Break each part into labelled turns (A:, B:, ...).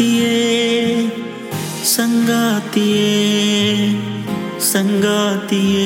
A: ಸಂಗಾತಿಯೇ ಸಂಗಾತಿಯೇ ಸಂಗಾತಿಯೇ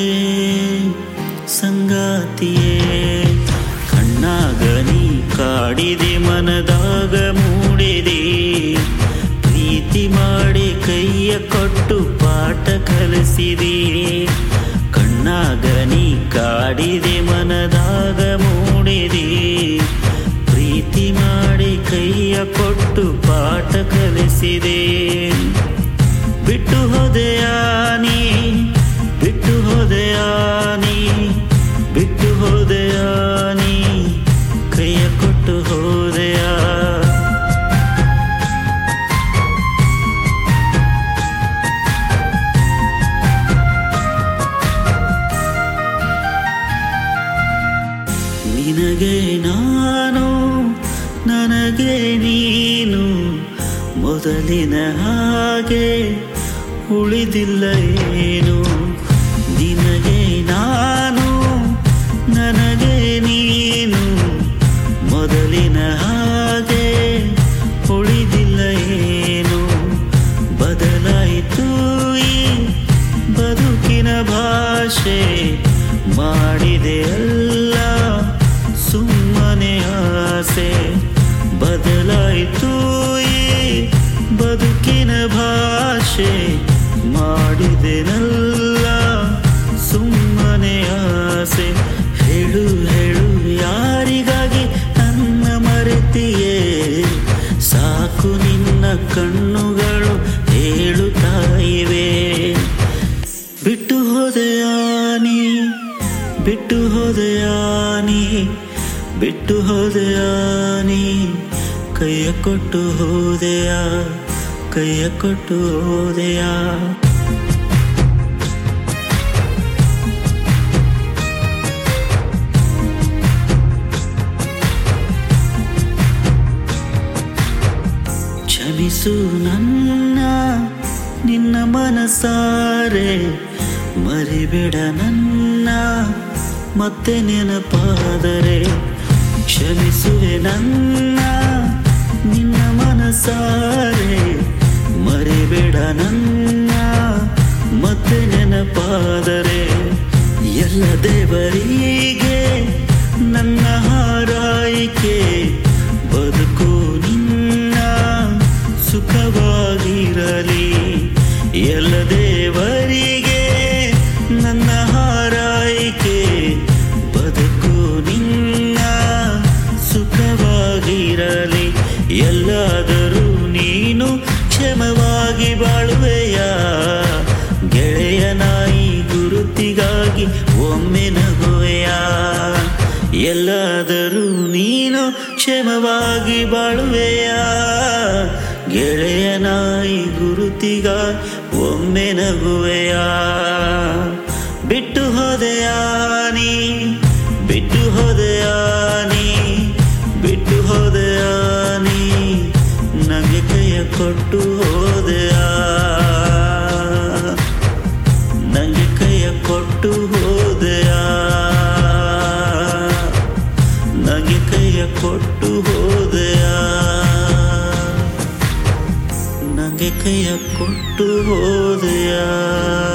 A: ಸಂಗಾತಿಯೇ ಕಣ್ಣಾಗ ನೀ ಕಾಡಿದೆ ಮನದಾಗ ಮೂಡಿದೆ ಪ್ರೀತಿ ಮಾಡಿ ಕೈಯ ಕೊಟ್ಟು ಪಾಠ ಕಲಿಸಿದೆ ಕಣ್ಣಾಗ ನೀ ಕಾಡಿದೆ ಮನದಾಗ ಮೂಡಿದೆ ಪ್ರೀತಿ ಮಾಡಿ ಕೈಯ ಕೊಟ್ಟು ಪಾಠ ಕಲಿಸಿದೆ ಬಿಟ್ಟು ಹೋದೆಯಾ ನೀ ಬಿಟ್ಟು ಹೋದೆಯಾ ನೀ ಬಿಟ್ಟು ಹೋದೆಯಾ ನೀ ಕೈಯ ಕೊಟ್ಟು ಹೋದೆಯಾ ನಿನಗೆ ನಾನು ನನಗೆ ನೀನು ಮೊದಲಿನ ಹಾಗೆ ಉಳಿದಿಲ್ಲ ಏನು ನಿನಗೆ ನಾನು ನನಗೆ ನೀನು ಮೊದಲಿನ ಹಾಗೆ ಉಳಿದಿಲ್ಲ ಏನು ಬದಲಾಯಿತು ಈ ಬದುಕಿನ ಭಾಷೆ ಮಾಡಿದೆ ಅಲ್ಲ ಸುಮ್ಮನೆ ಆಸೆ ಬದಲಾಯಿತು ಈ ಬದುಕಿನ ಭಾಷೆ ಮಾಡಿದೆನಲ್ಲ ಸುಮ್ಮನೆ ಆಸೆ ಹೇಳು ಹೇಳು ಯಾರಿಗಾಗಿ ನನ್ನ ಮರೆತಿಯೇ ಸಾಕು ನಿನ್ನ ಕಣ್ಣುಗಳು ಹೇಳುತ್ತಾ ಇವೆ ಬಿಟ್ಟು ಹೋದೆಯಾ ನೀ ಬಿಟ್ಟು ಹೋದೆಯಾ ನೀ ಬಿಟ್ಟು ಹೋದೆಯಾ ನೀ ಕೈಯ ಕೊಟ್ಟು ಹೋದೆಯಾ ಕೈಯ ಕೊಟ್ಟು ಹೋದೆಯಾ ಕ್ಷಮಿಸು ನನ್ನ ನಿನ್ನ ಮನಸಾರೆ ಮರಿಬೇಡ ನನ್ನ ಮತ್ತೆ ನೆನಪಾದರೆ ಕ್ಷಮಿಸುವೆ ನನ್ನ ನಿನ್ನ ಮನಸಾರೆ ಮರಿಬೇಡ ನನ್ನ ಮತ್ತೆ ನೆನಪಾದರೆ ಎಲ್ಲ ದೇವರಿಗೆ ನನ್ನ ಹಾರೈಕೆ ಬದುಕು ನಿನ್ನ ಸುಖವಾಗಿರಲಿ ಎಲ್ಲ ದೇವರಿಗೆ ನನ್ನ ಹಾರೈಕೆ ಬದುಕು ನಿನ್ನ ಸುಖವಾಗಿರಲಿ ಎಲ್ಲಾದರೂ ನೀನು ಕ್ಷಮವಾಗಿ ಬಾಳುವೆಯ ಗೆಳೆಯ ನಾಯಿ ಗುರುತಿಗಾಗಿ ಒಮ್ಮೆ ನಗುವೆಯ ಎಲ್ಲಾದರೂ ನೀನು ಕ್ಷಮವಾಗಿ ಬಾಳುವೆಯ ಗೆಳೆಯ ನಾಯಿ ಗುರುತಿಗ ಒಮ್ಮೆ ನಗುವೆಯ ಬಿಟ್ಟು ಹೋದೆಯಾ ನೀ ಬಿಟ್ಟು ಹೋದೆಯಾ ನೀ ಬಿಟ್ಟು ಹೋದೆಯಾ ನೀ ನನಗೆ ಕೈಯ ಕೊಟ್ಟು ಹೋದೆಯಾ ನನಗೆ ಕೈಯ ಕೊಟ್ಟು ಹೋದೆಯಾ ನನಗೆ ಕೈಯ ಕೊಟ್ಟು ಹೋದೆಯಾ ನನಗೆ ಕೈಯ ಕೊಟ್ಟು ಹೋದೆಯಾ